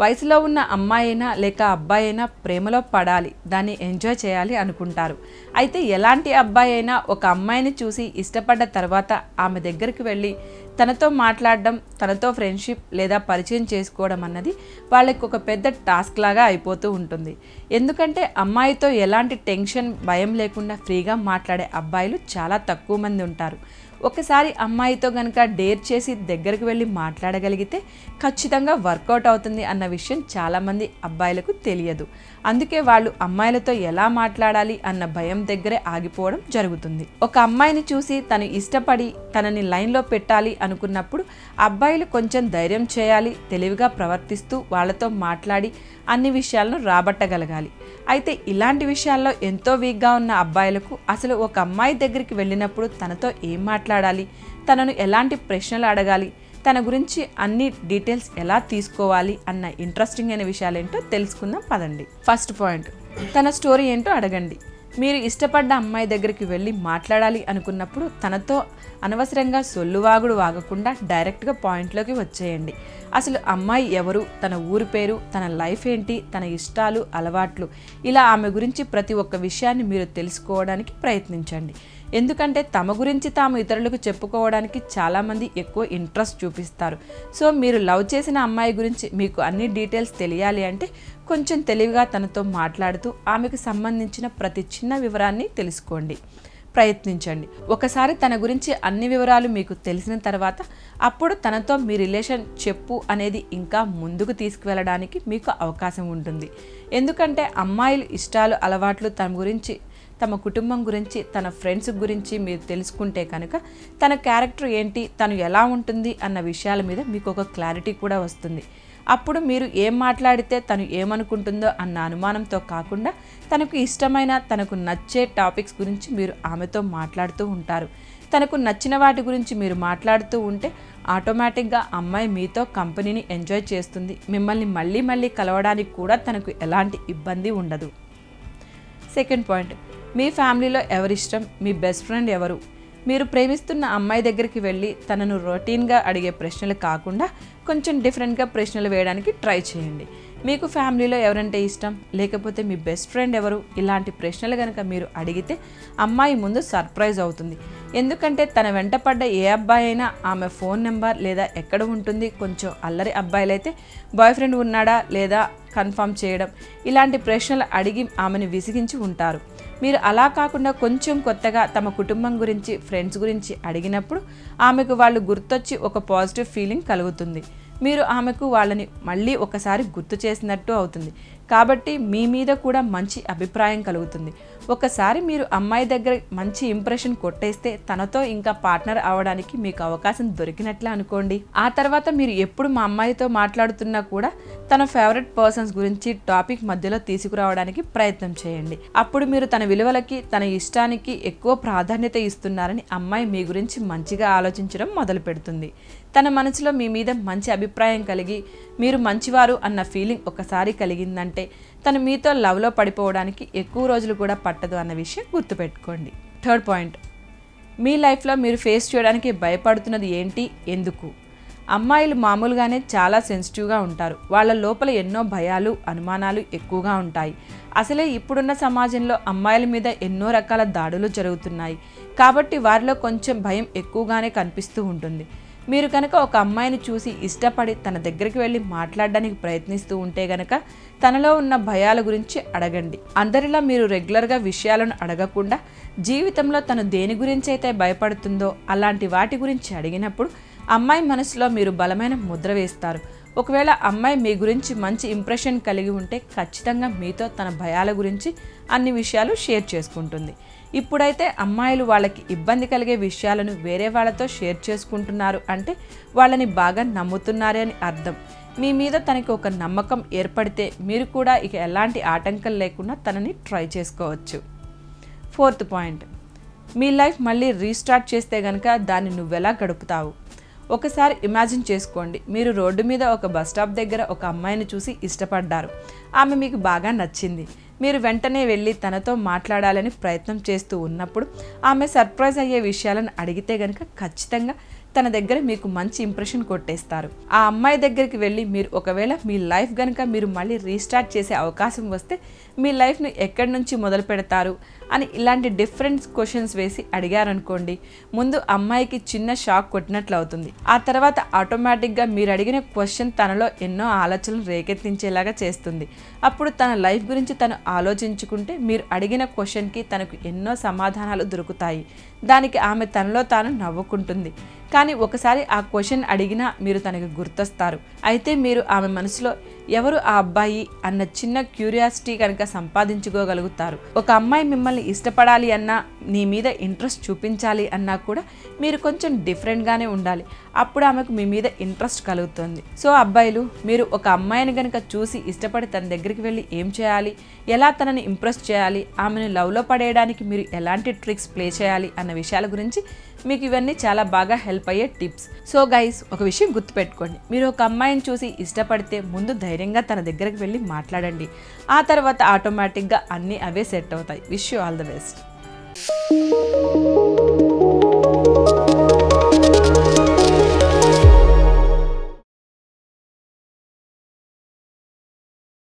వయసులో ఉన్న అమ్మాయి అయినా లేక అబ్బాయి అయినా ప్రేమలో పడాలి దాన్ని ఎంజాయ్ చేయాలి అనుకుంటారు అయితే ఎలాంటి అబ్బాయి అయినా ఒక అమ్మాయిని చూసి ఇష్టపడ్డ తర్వాత ఆమె దగ్గరికి వెళ్ళి తనతో మాట్లాడడం తనతో ఫ్రెండ్షిప్ లేదా పరిచయం చేసుకోవడం అన్నది వాళ్ళకి ఒక పెద్ద టాస్క్ లాగా అయిపోతూ ఉంటుంది ఎందుకంటే అమ్మాయితో ఎలాంటి టెన్షన్ భయం లేకుండా ఫ్రీగా మాట్లాడే అబ్బాయిలు చాలా తక్కువ మంది ఉంటారు ఒకసారి అమ్మాయితో కనుక డేర్ చేసి దగ్గరికి వెళ్ళి మాట్లాడగలిగితే ఖచ్చితంగా వర్కౌట్ అవుతుంది అన్న విషయం చాలామంది అబ్బాయిలకు తెలియదు అందుకే వాళ్ళు అమ్మాయిలతో ఎలా మాట్లాడాలి అన్న భయం దగ్గరే ఆగిపోవడం జరుగుతుంది ఒక అమ్మాయిని చూసి తను ఇష్టపడి తనని లైన్లో పెట్టాలి అనుకున్నప్పుడు అబ్బాయిలు కొంచెం ధైర్యం చేయాలి తెలివిగా ప్రవర్తిస్తూ వాళ్ళతో మాట్లాడి అన్ని విషయాలను రాబట్టగలగాలి అయితే ఇలాంటి విషయాల్లో ఎంతో వీక్గా ఉన్న అబ్బాయిలకు అసలు ఒక అమ్మాయి దగ్గరికి వెళ్ళినప్పుడు తనతో ఏం మాట్లాడాలి తనను ఎలాంటి ప్రశ్నలు అడగాలి తన గురించి అన్ని డీటెయిల్స్ ఎలా తీసుకోవాలి అన్న ఇంట్రెస్టింగ్ అయిన విషయాలు ఏంటో తెలుసుకుందాం పదండి ఫస్ట్ పాయింట్ తన స్టోరీ ఏంటో అడగండి మీరు ఇష్టపడ్డ అమ్మాయి దగ్గరికి వెళ్ళి మాట్లాడాలి అనుకున్నప్పుడు తనతో అనవసరంగా సొల్లువాగుడు వాగకుండా డైరెక్ట్గా పాయింట్లోకి వచ్చేయండి అసలు అమ్మాయి ఎవరు తన ఊరి పేరు తన లైఫ్ ఏంటి తన ఇష్టాలు అలవాట్లు ఇలా ఆమె గురించి ప్రతి ఒక్క విషయాన్ని మీరు తెలుసుకోవడానికి ప్రయత్నించండి ఎందుకంటే తమ గురించి తాము ఇతరులకు చెప్పుకోవడానికి చాలామంది ఎక్కువ ఇంట్రెస్ట్ చూపిస్తారు సో మీరు లవ్ చేసిన అమ్మాయి గురించి మీకు అన్ని డీటెయిల్స్ తెలియాలి అంటే కొంచెం తెలివిగా తనతో మాట్లాడుతూ ఆమెకు సంబంధించిన ప్రతి చిన్న వివరాన్ని తెలుసుకోండి ప్రయత్నించండి ఒకసారి తన గురించి అన్ని వివరాలు మీకు తెలిసిన తర్వాత అప్పుడు తనతో మీ రిలేషన్ చెప్పు అనేది ఇంకా ముందుకు తీసుకువెళ్ళడానికి మీకు అవకాశం ఉంటుంది ఎందుకంటే అమ్మాయిలు ఇష్టాలు అలవాట్లు తన గురించి తమ కుటుంబం గురించి తన ఫ్రెండ్స్ గురించి మీరు తెలుసుకుంటే కనుక తన క్యారెక్టర్ ఏంటి తను ఎలా ఉంటుంది అన్న విషయాల మీద మీకు ఒక క్లారిటీ కూడా వస్తుంది అప్పుడు మీరు ఏం మాట్లాడితే తను ఏమనుకుంటుందో అన్న అనుమానంతో కాకుండా తనకు ఇష్టమైన తనకు నచ్చే టాపిక్స్ గురించి మీరు ఆమెతో మాట్లాడుతూ ఉంటారు తనకు నచ్చిన వాటి గురించి మీరు మాట్లాడుతూ ఉంటే ఆటోమేటిక్గా అమ్మాయి మీతో కంపెనీని ఎంజాయ్ చేస్తుంది మిమ్మల్ని మళ్ళీ మళ్ళీ కలవడానికి కూడా తనకు ఎలాంటి ఇబ్బంది ఉండదు సెకండ్ పాయింట్ మీ ఫ్యామిలీలో ఎవరిష్టం మీ బెస్ట్ ఫ్రెండ్ ఎవరు మీరు ప్రేమిస్తున్న అమ్మాయి దగ్గరికి వెళ్ళి తనను రొటీన్గా అడిగే ప్రశ్నలు కాకుండా కొంచెం డిఫరెంట్గా ప్రశ్నలు వేయడానికి ట్రై చేయండి మీకు ఫ్యామిలీలో ఎవరంటే ఇష్టం లేకపోతే మీ బెస్ట్ ఫ్రెండ్ ఎవరు ఇలాంటి ప్రశ్నలు కనుక మీరు అడిగితే అమ్మాయి ముందు సర్ప్రైజ్ అవుతుంది ఎందుకంటే తన వెంట పడ్డ ఏ అబ్బాయి అయినా ఆమె ఫోన్ నెంబర్ లేదా ఎక్కడ ఉంటుంది కొంచెం అల్లరి అబ్బాయిలైతే బాయ్ ఫ్రెండ్ ఉన్నాడా లేదా కన్ఫర్మ్ చేయడం ఇలాంటి ప్రశ్నలు అడిగి ఆమెను విసిగించి ఉంటారు మీరు అలా కాకుండా కొంచెం కొత్తగా తమ కుటుంబం గురించి ఫ్రెండ్స్ గురించి అడిగినప్పుడు ఆమెకు వాళ్ళు గుర్తొచ్చి ఒక పాజిటివ్ ఫీలింగ్ కలుగుతుంది మీరు ఆమెకు వాళ్ళని మళ్ళీ ఒకసారి గుర్తు చేసినట్టు అవుతుంది కాబట్టి మీ మీద కూడా మంచి అభిప్రాయం కలుగుతుంది ఒకసారి మీరు అమ్మాయి దగ్గర మంచి ఇంప్రెషన్ కొట్టేస్తే తనతో ఇంకా పార్ట్నర్ అవ్వడానికి మీకు అవకాశం దొరికినట్లే అనుకోండి ఆ తర్వాత మీరు ఎప్పుడు మా అమ్మాయితో మాట్లాడుతున్నా కూడా తన ఫేవరెట్ పర్సన్స్ గురించి టాపిక్ మధ్యలో తీసుకురావడానికి ప్రయత్నం చేయండి అప్పుడు మీరు తన విలువలకి తన ఇష్టానికి ఎక్కువ ప్రాధాన్యత ఇస్తున్నారని అమ్మాయి మీ గురించి మంచిగా ఆలోచించడం మొదలు పెడుతుంది తన మనసులో మీ మీద మంచి అభిప్రాయం కలిగి మీరు మంచివారు అన్న ఫీలింగ్ ఒకసారి కలిగిందంటే తను మీతో లవ్లో పడిపోవడానికి ఎక్కువ రోజులు కూడా పట్టదు అన్న విషయం గుర్తుపెట్టుకోండి థర్డ్ పాయింట్ మీ లైఫ్లో మీరు ఫేస్ చేయడానికి భయపడుతున్నది ఏంటి ఎందుకు అమ్మాయిలు మామూలుగానే చాలా సెన్సిటివ్గా ఉంటారు వాళ్ళ లోపల ఎన్నో భయాలు అనుమానాలు ఎక్కువగా ఉంటాయి అసలే ఇప్పుడున్న సమాజంలో అమ్మాయిల మీద ఎన్నో రకాల దాడులు జరుగుతున్నాయి కాబట్టి వారిలో కొంచెం భయం ఎక్కువగానే కనిపిస్తూ ఉంటుంది మీరు కనుక ఒక అమ్మాయిని చూసి ఇష్టపడి తన దగ్గరికి వెళ్ళి మాట్లాడడానికి ప్రయత్నిస్తూ ఉంటే గనక తనలో ఉన్న భయాల గురించి అడగండి అందరిలా మీరు రెగ్యులర్గా విషయాలను అడగకుండా జీవితంలో తను దేని గురించి అయితే భయపడుతుందో అలాంటి వాటి గురించి అడిగినప్పుడు అమ్మాయి మనసులో మీరు బలమైన ముద్ర వేస్తారు ఒకవేళ అమ్మాయి మీ గురించి మంచి ఇంప్రెషన్ కలిగి ఉంటే ఖచ్చితంగా మీతో తన భయాల గురించి అన్ని విషయాలు షేర్ చేసుకుంటుంది ఇప్పుడైతే అమ్మాయిలు వాళ్ళకి ఇబ్బంది కలిగే విషయాలను వేరే వాళ్ళతో షేర్ చేసుకుంటున్నారు అంటే వాళ్ళని బాగా నమ్ముతున్నారే అని అర్థం మీ మీద తనకి ఒక నమ్మకం ఏర్పడితే మీరు కూడా ఇక ఎలాంటి ఆటంకం లేకుండా తనని ట్రై చేసుకోవచ్చు ఫోర్త్ పాయింట్ మీ లైఫ్ మళ్ళీ రీస్టార్ట్ చేస్తే కనుక దాన్ని నువ్వెలా గడుపుతావు ఒకసారి ఇమాజిన్ చేసుకోండి మీరు రోడ్డు మీద ఒక బస్ స్టాప్ దగ్గర ఒక అమ్మాయిని చూసి ఇష్టపడ్డారు ఆమె మీకు బాగా నచ్చింది మీరు వెంటనే వెళ్ళి తనతో మాట్లాడాలని ప్రయత్నం చేస్తూ ఉన్నప్పుడు ఆమె సర్ప్రైజ్ అయ్యే విషయాలను అడిగితే కనుక ఖచ్చితంగా తన దగ్గర మీకు మంచి ఇంప్రెషన్ కొట్టేస్తారు ఆ అమ్మాయి దగ్గరికి వెళ్ళి మీరు ఒకవేళ మీ లైఫ్ కనుక మీరు మళ్ళీ రీస్టార్ట్ చేసే అవకాశం వస్తే మీ లైఫ్ను ఎక్కడి నుంచి మొదలు పెడతారు అని ఇలాంటి డిఫరెంట్ క్వశ్చన్స్ వేసి అడిగారనుకోండి ముందు అమ్మాయికి చిన్న షాక్ కొట్టినట్లు అవుతుంది ఆ తర్వాత ఆటోమేటిక్గా మీరు అడిగిన క్వశ్చన్ తనలో ఎన్నో ఆలోచనలు రేకెత్తించేలాగా చేస్తుంది అప్పుడు తన లైఫ్ గురించి తను ఆలోచించుకుంటే మీరు అడిగిన క్వశ్చన్కి తనకు ఎన్నో సమాధానాలు దొరుకుతాయి దానికి ఆమె తనలో తాను నవ్వుకుంటుంది కానీ ఒకసారి ఆ క్వశ్చన్ అడిగినా మీరు తనకి గుర్తొస్తారు అయితే మీరు ఆమె మనసులో ఎవరు ఆ అబ్బాయి అన్న చిన్న క్యూరియాసిటీ కనుక సంపాదించుకోగలుగుతారు ఒక అమ్మాయి మిమ్మల్ని ఇష్టపడాలి అన్నా నీ మీద ఇంట్రెస్ట్ చూపించాలి అన్నా కూడా మీరు కొంచెం డిఫరెంట్గానే ఉండాలి అప్పుడు ఆమెకు మీ మీద ఇంట్రెస్ట్ కలుగుతుంది సో అబ్బాయిలు మీరు ఒక అమ్మాయిని కనుక చూసి ఇష్టపడి తన దగ్గరికి వెళ్ళి ఏం చేయాలి ఎలా తనని ఇంప్రెస్ చేయాలి ఆమెను లవ్లో పడేయడానికి మీరు ఎలాంటి ట్రిక్స్ ప్లే చేయాలి అన్న విషయాల గురించి మీకు ఇవన్నీ చాలా బాగా హెల్ప్ అయ్యే టిప్స్ సో గైస్ ఒక విషయం గుర్తుపెట్టుకోండి మీరు ఒక అమ్మాయిని చూసి ఇష్టపడితే ముందు ధైర్యంగా తన దగ్గరికి వెళ్ళి మాట్లాడండి ఆ తర్వాత ఆటోమేటిక్గా అన్నీ అవే సెట్ అవుతాయి wish you all the best